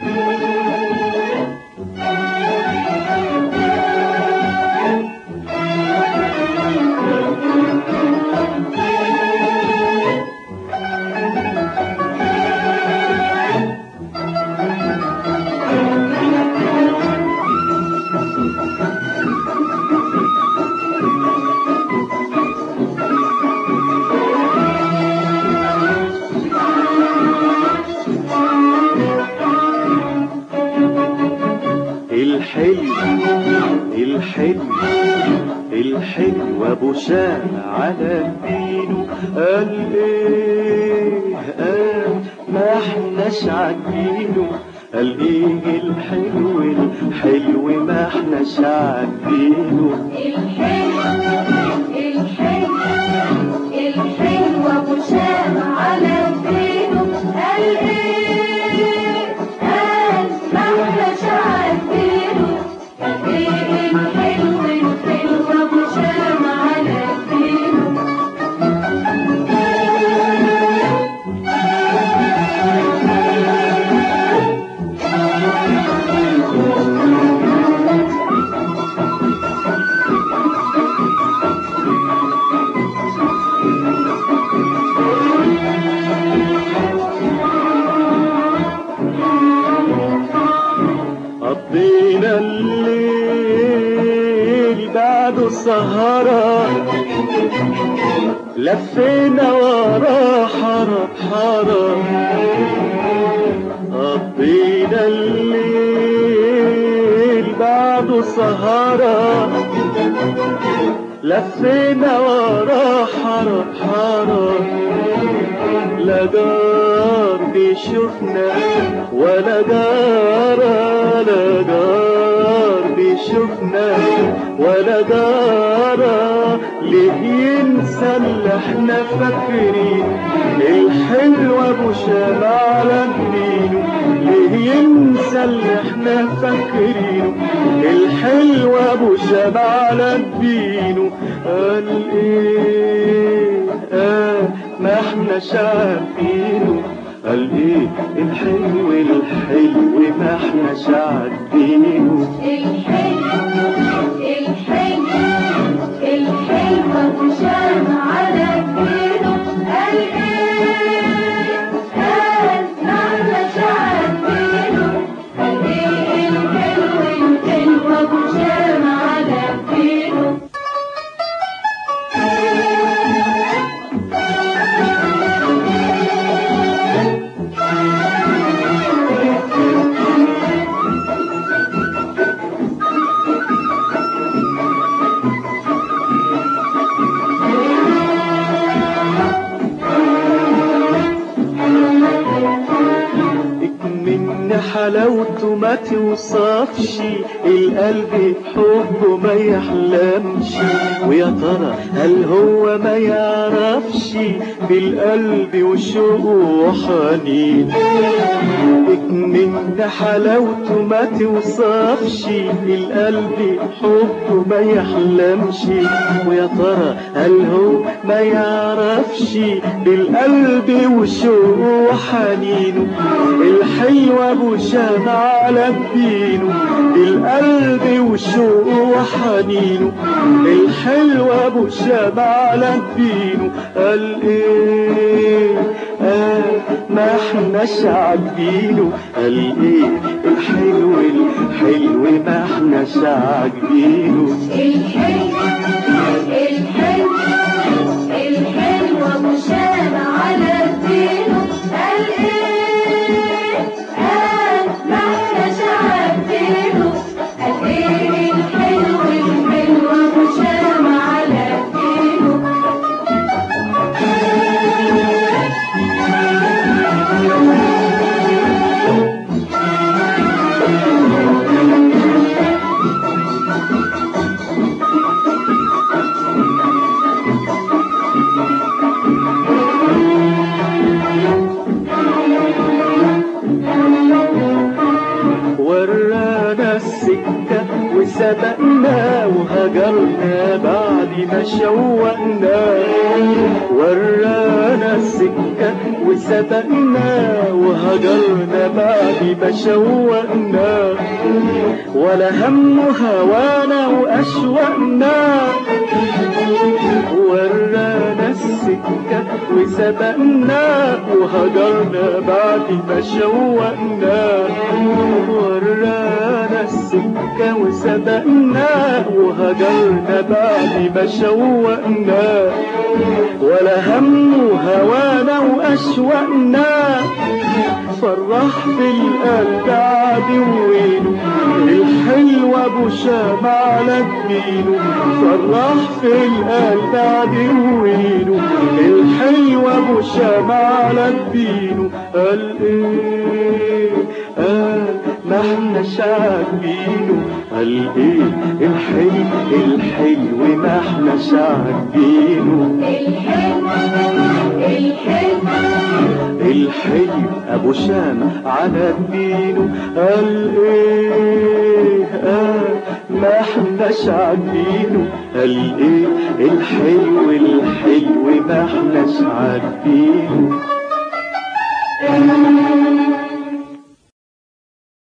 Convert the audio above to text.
الحلو الحلو الحلو ابو شام على دينه قال ايه قال ما احناش عاجبينه قال ايه الحلو الحلو ما احناش عاجبينه الحلو الحلو الحلو ابو شام على دينه قال ايه قال ما احناش عارفينه ايه الحلو الحلو ابو شام على دينه قضينا الليل بعد السهرة لفينا ورا حرب حرب قضينا الليل بعد السهرة لفينا ورا حرب حرب لا جار بيشوفنا ولا جار لا جار بيشوفنا ولا جار ليه ينسى اللي احنا فاكرين الحلو ابو شام على جبينه ليه ينسى اللي احنا فاكرينه الحلو ابو شام على جبينه قال ايه قال ما احنا عارفينه قال ايه الحلو الحلو ما احنا عارفينه الحلو الحلو الحلو ابو شام على دينه قال ايه قال ما احناش عارفينه قال ايه الحلو الحلو ابو شام على دينه من حلاوته ما توصفش القلب حبه ما يحلمش ويا ترى هل هو ما يعرفش بالقلب وشوقه وحنين من حلاوته ما توصفش القلب حبه ما يحلمش ويا ترى هل هو ما يعرفش بالقلب وشوقه وحنينه الحلو ابو شام على جبينه بالقلب وشوقه وحنينه الحلو ابو شام على جبينه قال ايه قال ما احناش عاجبينه قال ايه الحلو الحلو ما احناش عاجبينه الحلو الحلو الحلو ابو شام على دينه قال ايه قال ما احناش عارفينه قال ايه الحلو الحلو ابو شام على دينه ورانا السكة وسبقنا وهجرنا بعد ما شوقنا ورانا السكة وسبقنا وهجرنا بعد ما شوقنا ولا هم هوانا وأشوقنا ورانا السكة وسبقنا وهجرنا بعد ما شوقنا ورانا السكة وسبقنا وهجرنا بعد ما شوقنا ولا هم هوانا وأشوقنا فرح في القلب عدوينه الحلوة ابو شام على جبينه فرح في القلب عدوينه الحلوة ابو شام على جبينه قال ايه قال ما احناش عاجبينه قال ايه الحلو الحلو ما احناش عاجبينه الحلو الحلو الحلو ابو شام على دينه قال ايه قال ما احناش عاجبينه قال ايه الحلو الحلو ما احناش عاجبينه